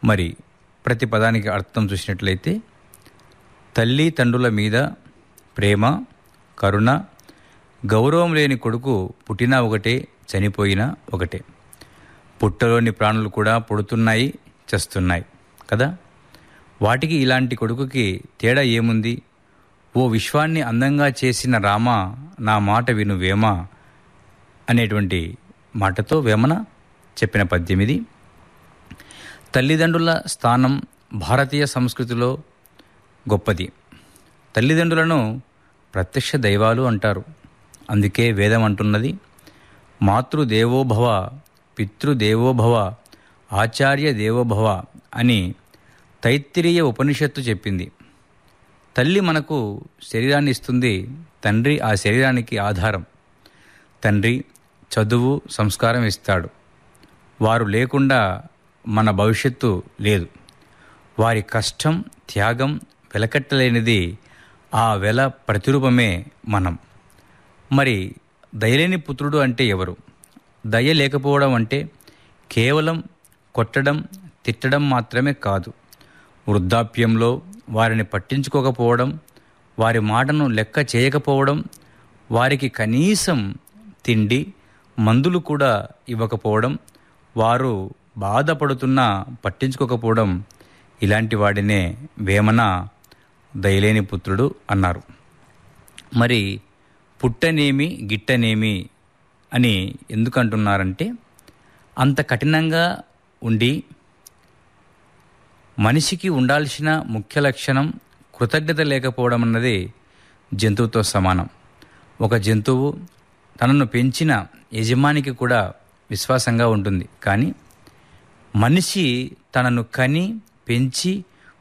మరి ప్రతి పదానికి అర్థం చూసినట్లయితే తల్లి తండ్రుల మీద ప్రేమ కరుణ గౌరవం లేని కొడుకు పుట్టినా ఒకటే చనిపోయినా ఒకటే పుట్టలోని ప్రాణులు కూడా పుడుతున్నాయి చస్తున్నాయి కదా వాటికి ఇలాంటి కొడుకుకి తేడా ఏముంది ఓ విశ్వాన్ని అందంగా చేసిన రామ నా మాట విను వేమ అనేటువంటి మాటతో వేమన చెప్పిన పద్యం ఇది తల్లిదండ్రుల స్థానం భారతీయ సంస్కృతిలో గొప్పది తల్లిదండ్రులను ప్రత్యక్ష దైవాలు అంటారు అందుకే వేదం అంటున్నది మాతృదేవోభవ పితృదేవోభవ ఆచార్య దేవోభవ అని తైత్తిరీయ ఉపనిషత్తు చెప్పింది తల్లి మనకు శరీరాన్ని ఇస్తుంది తండ్రి ఆ శరీరానికి ఆధారం తండ్రి చదువు సంస్కారం ఇస్తాడు వారు లేకుండా మన భవిష్యత్తు లేదు వారి కష్టం త్యాగం వెలకట్టలేనిది ఆ వెల ప్రతిరూపమే మనం మరి దయలేని పుత్రుడు అంటే ఎవరు దయ లేకపోవడం అంటే కేవలం కొట్టడం తిట్టడం మాత్రమే కాదు వృద్ధాప్యంలో వారిని పట్టించుకోకపోవడం వారి మాటను లెక్క చేయకపోవడం వారికి కనీసం తిండి మందులు కూడా ఇవ్వకపోవడం వారు బాధపడుతున్నా పట్టించుకోకపోవడం ఇలాంటి వాడినే వేమన దయలేని పుత్రుడు అన్నారు మరి పుట్టనేమి గిట్టనేమి అని ఎందుకు అంటున్నారంటే అంత కఠినంగా ఉండి మనిషికి ఉండాల్సిన ముఖ్య లక్షణం కృతజ్ఞత లేకపోవడం అన్నది జంతువుతో సమానం ఒక జంతువు తనను పెంచిన యజమానికి కూడా విశ్వాసంగా ఉంటుంది కానీ మనిషి తనను కని పెంచి